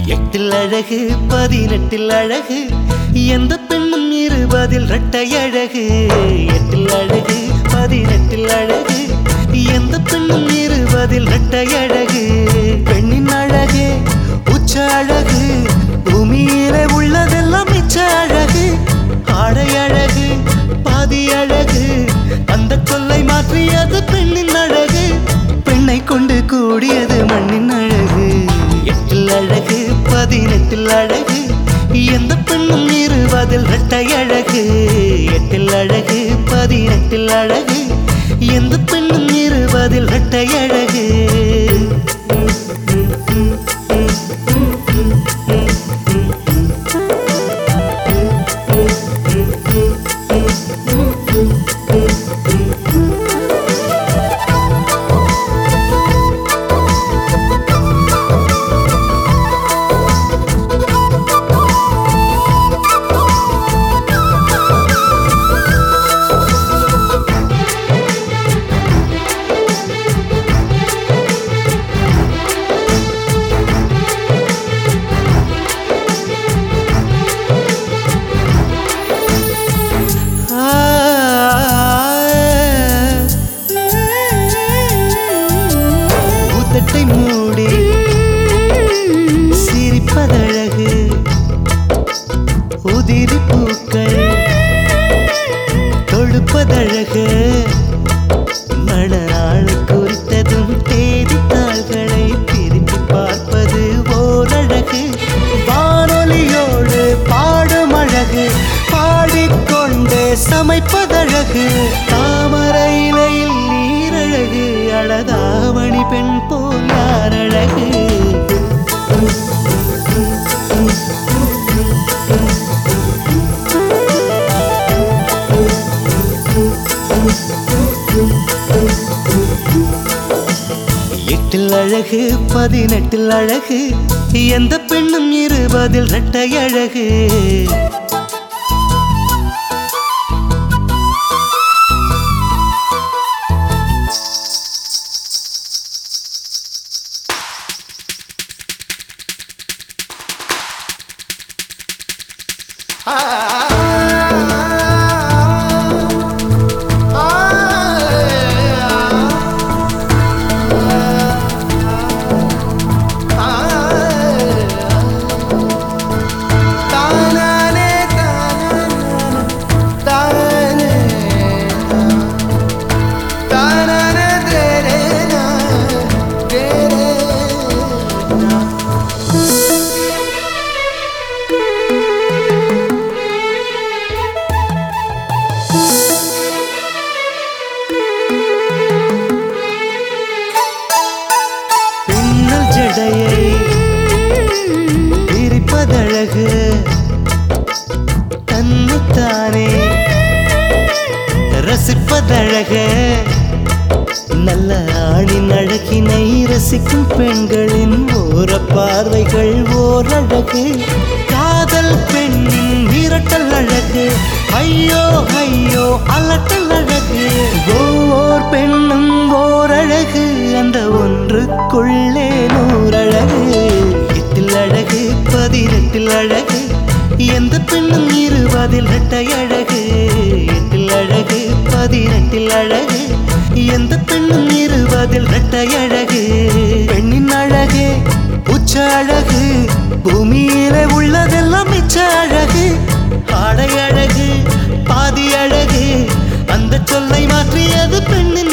எட்டில் அழகு பதினெட்டில் அழகு எந்த பெண்ணும் இருபதில் இரட்டை அழகு எட்டில் அழகு பதினெட்டில் அழகு எந்த பெண்ணும் இருபதில் இரட்டை அழகு பெண்ணின் அழகு உச்ச அழகு பூமியிலே உள்ளதெல்லாம் மிச்ச அழகு ஆடை அழகு பாதி அழகு அந்த சொல்லை மாற்றியது பெண்ணின் அழகு பெண்ணை கொண்டு கூடியது மண்ணின் அழகு எட்டில் அழகு பதினெட்டில் அழகு எந்த பெண்ணும் இருபதில் இரட்டை அழகு எட்டில் அழகு பதினெட்டில் அழகு எந்த பெண்ணும் இருபதில் இரட்டை அழகு உதட்டை மூடி சிரிப்பதழகு உதிரி பூக்கள் தொழுப்பதழகு மணநாள் குறித்ததும் தேதித்தாள்களை திருப்பி பார்ப்பது ஓரழகு வானொலியோடு பாடும் அழகு பாடிக்கொண்டே சமைப்பதழகு தாமரை இலையில் நீரழகு அழகாமணி பெண் போல் யாரழகு எட்டில் அழகு பதினெட்டில் அழகு எந்த பெண்ணும் இருபதில் இரட்டை அழகு பின்னல் ஜடையை விரிப்பதழகு தன்னைத்தானே ரசிப்பதழகு நல்ல ஆணின் அழகினை ரசிக்கும் பெண்களின் ஓர பார்வைகள் ஓரழகு காதல் பெண்ணின் விரட்டல் அழகு ஐயோ ஐயோ அலட்டல் அழகு ஓர் பெண்ணும் ஓரழகு அந்த ஒன்றுக்குள்ளே நூறழகு எட்டில் அழகு பதினெட்டில் அழகு எந்த பெண்ணும் இருபதில் இரட்டை அழகு எட்டில் அழகு பதினெட்டில் அழகு எந்த பெண்ணும் இருபதில் இரட்டை அழகு பெண்ணின் அழகு உச்ச அழகு பூமியிலே உள்ளதெல்லாம் மிச்ச அழகு ஆடை அழகு பாதி அழகு அந்த சொல்லை மாற்றியது பெண்ணின்